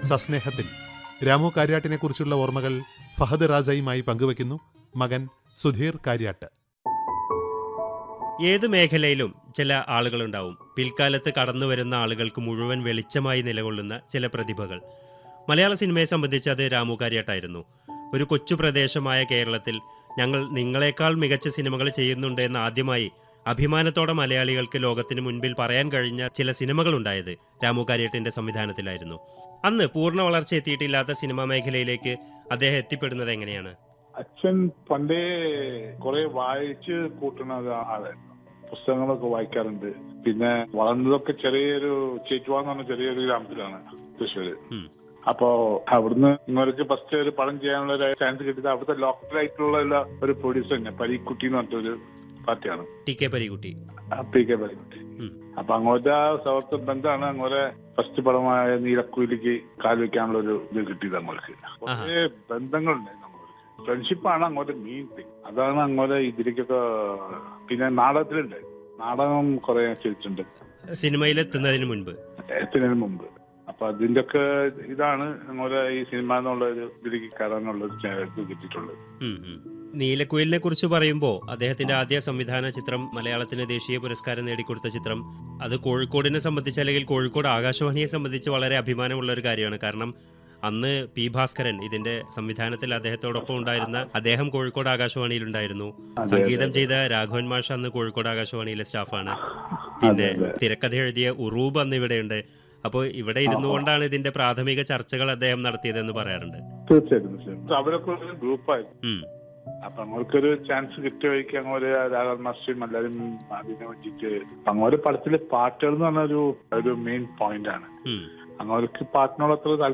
സസ്നേഹത്തിൽ രാമു കാര്യാട്ടിനെ കുറിച്ചുള്ള ഓർമ്മകൾ ഫഹദ് റാസയുമായി പങ്കുവയ്ക്കുന്നു മകൻ സുധീർ കാര്യാട്ട് ഏത് മേഖലയിലും ചില ആളുകളുണ്ടാവും പിൽക്കാലത്ത് കടന്നു വരുന്ന ആളുകൾക്ക് മുഴുവൻ വെളിച്ചമായി നിലകൊള്ളുന്ന ചില പ്രതിഭകൾ മലയാള സിനിമയെ സംബന്ധിച്ച് അത് രാമു കാര്യാട്ടായിരുന്നു ഒരു കൊച്ചു പ്രദേശമായ കേരളത്തിൽ ഞങ്ങൾ നിങ്ങളെക്കാൾ മികച്ച സിനിമകൾ ചെയ്യുന്നുണ്ട് എന്ന് ആദ്യമായി അഭിമാനത്തോടെ മലയാളികൾക്ക് ലോകത്തിന് മുൻപിൽ പറയാൻ കഴിഞ്ഞ ചില സിനിമകളുണ്ടായത് രാമു കാര്യട്ടിന്റെ സംവിധാനത്തിലായിരുന്നു അന്ന് പൂർണ്ണ വളർച്ച എത്തിയിട്ടില്ലാത്ത സിനിമാ മേഖലയിലേക്ക് അദ്ദേഹം എത്തിപ്പെടുന്നത് എങ്ങനെയാണ് അച്ഛൻ പണ്ടേ കുറെ വായിച്ച് കൂട്ടുന്ന ഒരു ആളായിരുന്നു പുസ്തകങ്ങളൊക്കെ വായിക്കാറുണ്ട് പിന്നെ വളർന്നതൊക്കെ ചെറിയൊരു ചേറ്റുവ എന്ന് പറഞ്ഞ ചെറിയൊരു ഗ്രാമത്തിലാണ് തൃശ്ശൂര് ഉം. അപ്പോ അവിടുന്ന് ഇങ്ങോട്ട് ഫസ്റ്റ് ഒരു പടം ചെയ്യാനുള്ള ഒരു ചാൻസ് കിട്ടിയത് അവിടുത്തെ ലോക്കൽ ആയിട്ടുള്ള ഉള്ള ഒരു പ്രൊഡ്യൂസർ തന്നെ പരീക്കുട്ടി എന്ന് പറഞ്ഞൊരു പാർട്ടിയാണ് ടി കെ പരികുട്ടി ആ പി കെ പരീക്കുട്ടി ഉം. അപ്പൊ അങ്ങോട്ട് ആ സൗഹൃദ ബന്ധമാണ് അങ്ങോട്ട് ഫസ്റ്റ് പടമായ നീലക്കുയിലേക്ക് കാൽ വെക്കാനുള്ള ഒരു ഇത് കിട്ടിയത് നമ്മൾക്ക് കുറേ ബന്ധങ്ങളുണ്ടായി നമ്മൾക്ക് ഫ്രണ്ട്ഷിപ്പാണ് അങ്ങോട്ട് മെയിൻ തിങ് അതാണ് അങ്ങോട്ട് ഇതിലേക്കൊക്കെ പിന്നെ നാടകത്തിലുണ്ട് നാടകം കുറെ ചെയ്തിട്ടുണ്ട് സിനിമയിലെത്തുന്നതിന് മുൻപ് എത്തുന്നതിന് മുമ്പ് അപ്പൊ അതിന്റെ ഒക്കെ ഇതാണ് അങ്ങോട്ട് ഈ സിനിമ എന്നുള്ള ഒരു ഇതിലേക്ക് കയറാനുള്ള ഒരു ചാ- ഇത് കിട്ടിയിട്ടുള്ളത് ഉം, ഉം. നീലക്കുയിലിനെ കുറിച്ച് പറയുമ്പോൾ അദ്ദേഹത്തിന്റെ ആദ്യ സംവിധാന ചിത്രം മലയാളത്തിന് ദേശീയ പുരസ്കാരം നേടിക്കൊടുത്ത ചിത്രം അത് കോഴിക്കോടിനെ സംബന്ധിച്ച് അല്ലെങ്കിൽ കോഴിക്കോട് ആകാശവാണിയെ സംബന്ധിച്ച് വളരെ അഭിമാനമുള്ള ഒരു കാര്യമാണ് കാരണം അന്ന് പി ഭാസ്കരൻ ഇതിന്റെ സംവിധാനത്തിൽ അദ്ദേഹത്തോടൊപ്പം ഉണ്ടായിരുന്ന അദ്ദേഹം കോഴിക്കോട് ആകാശവാണിയിൽ ഉണ്ടായിരുന്നു അതെ, സംഗീതം അതെ. ചെയ്ത രാഘവൻ മാഷ് അന്ന് കോഴിക്കോട് ആകാശവാണിയിലെ സ്റ്റാഫാണ് പിന്നെ അതെ, അതെ. തിരക്കഥ എഴുതിയ ഉറൂബ് അന്ന് ഇവിടെയുണ്ട് അപ്പോൾ ഇവിടെ ഇരുന്നു കൊണ്ടാണ് ഇതിന്റെ പ്രാഥമിക ചർച്ചകൾ അദ്ദേഹം നടത്തിയതെന്ന് പറയാറുണ്ട് തീർച്ചയായിട്ടും തീർച്ചയായിട്ടും അവരൊക്കെ ഒരു ഗ്രൂപ്പായിരുന്നു ഉം അപ്പൊ അങ്ങോട്ടൊരു ചാൻസ് കിട്ടിയ വഴിക്ക് അങ്ങോട്ട് രാഘവൻ മാസ്റ്ററും എല്ലാവരും അതിനെ വേണ്ടിയിട്ട് അങ്ങോട്ട് പടത്തിലെ പാട്ടുകൾ എന്ന് പറഞ്ഞ ഒരു ഒരു മെയിൻ പോയിന്റ് ആണ് ഉം അങ്ങോട്ട് പാട്ടിനോട് അത്ര